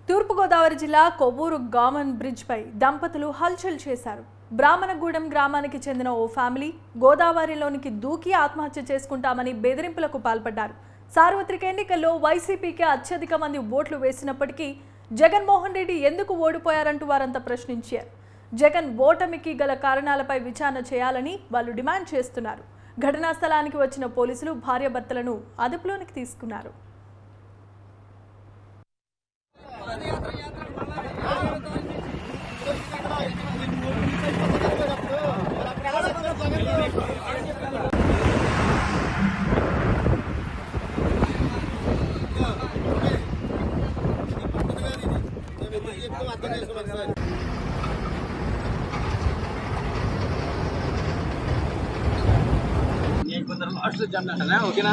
తూర్పుగోదావరి జిల్లా కొవ్వూరు గామన్ బ్రిడ్జ్పై దంపతులు హల్చల్ చేశారు బ్రాహ్మణగూడెం గ్రామానికి చెందిన ఓ ఫ్యామిలీ గోదావరిలోనికి దూకి ఆత్మహత్య చేసుకుంటామని బెదిరింపులకు పాల్పడ్డారు సార్వత్రిక ఎన్నికల్లో వైసీపీకి అత్యధిక మంది ఓట్లు వేసినప్పటికీ జగన్మోహన్ రెడ్డి ఎందుకు ఓడిపోయారంటూ వారంతా ప్రశ్నించారు జగన్ ఓటమికి గల కారణాలపై విచారణ చేయాలని వాళ్ళు డిమాండ్ చేస్తున్నారు ఘటనా స్థలానికి వచ్చిన పోలీసులు భార్యాభర్తలను అదుపులోనికి తీసుకున్నారు నేను కొందరు లాస్ట్లో జెండా అంటనా ఓకేనా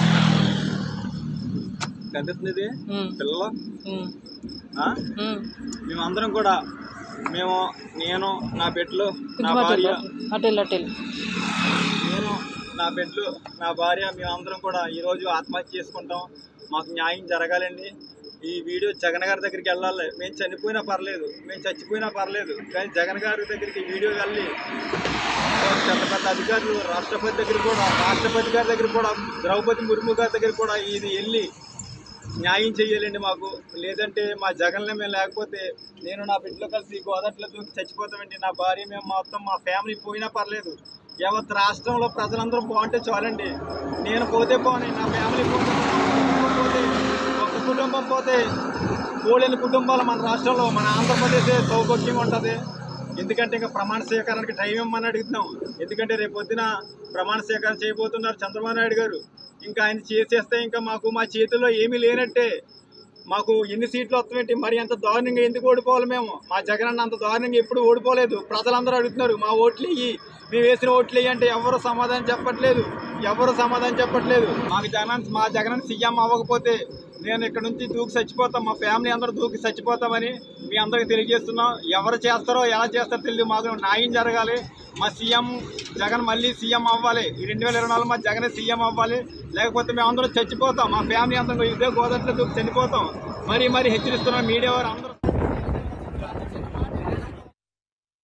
కనిపిస్తుంది ఇది పిల్లలు ఆ? మేమందరం కూడా మేము నేను నా బిడ్డలు నా భార్య అటెల్ అటెల్ నేను నా బిడ్డలు నా భార్య మేమందరం కూడా ఈరోజు ఆత్మహత్య చేసుకుంటాం మాకు న్యాయం జరగాలండి ఈ వీడియో జగన్ గారి దగ్గరికి వెళ్ళాలి మేము చనిపోయినా పర్లేదు మేము చచ్చిపోయినా పర్లేదు కానీ జగన్ గారి దగ్గరికి ఈ వీడియో వెళ్ళి పెద్ద పెద్ద అధికారులు రాష్ట్రపతి దగ్గర కూడా రాష్ట్రపతి గారి దగ్గర కూడా ద్రౌపది ముర్ము గారి దగ్గర కూడా ఇది వెళ్ళి న్యాయం చేయాలండి మాకు లేదంటే మా జగన్లో మేము లేకపోతే నేను నా బిడ్డలో కలిసి గోదాట్లో దూకి చచ్చిపోతామండి నా భార్య మేము మొత్తం మా ఫ్యామిలీ పోయినా పర్లేదు యావత్ రాష్ట్రంలో ప్రజలందరూ బాగుంటే చాలండి నేను పోతే పోని నా ఫ్యామిలీ పోతే పోతే ఒక కుటుంబం పోతే పోలేని కుటుంబాలు మన రాష్ట్రంలో మన ఆంధ్రప్రదేశ్ సౌభాగ్యంగా ఉంటుంది ఎందుకంటే ఇంకా ప్రమాణ స్వీకారానికి టైం ఇవ్వమని అడుగుతున్నాం ఎందుకంటే రేపు పొద్దున ప్రమాణ స్వీకారం చేయబోతున్నారు చంద్రబాబు నాయుడు గారు ఇంకా ఆయన చేసేస్తే ఇంకా మాకు మా చేతుల్లో ఏమీ లేనట్టే మాకు ఎన్ని సీట్లు వస్తామేంటి మరి అంత దారుణంగా ఎందుకు ఓడిపోవాలి మేము మా జగన్ అన్న అంత దారుణంగా ఎప్పుడు ఓడిపోలేదు ప్రజలందరూ అడుగుతున్నారు మా ఓట్లు ఇయ్యి మేము వేసిన ఓట్లు ఇయ్యి అంటే ఎవరు సమాధానం చెప్పట్లేదు ఎవరు సమాధానం చెప్పట్లేదు మాకు జగన్ మా జగన్ సీఎం అవ్వకపోతే నేను ఇక్కడ నుంచి దూకి చచ్చిపోతాం మా ఫ్యామిలీ అందరూ దూకి చచ్చిపోతామని మీ అందరికి తెలియజేస్తున్నాం ఎవరు చేస్తారో ఎలా చేస్తారో తెలియదు మాకు న్యాయం జరగాలి మా సీఎం జగన్ మళ్ళీ సీఎం అవ్వాలి ఈ రెండు వేల ఇరవై నాలుగు మా జగన్ సీఎం అవ్వాలి లేకపోతే మేము అందరం చచ్చిపోతాం మా ఫ్యామిలీ అందరం ఇదే గోదావరిలో దూకి చనిపోతాం మరి మరి హెచ్చరిస్తున్నాం మీడియా వారు అందరూ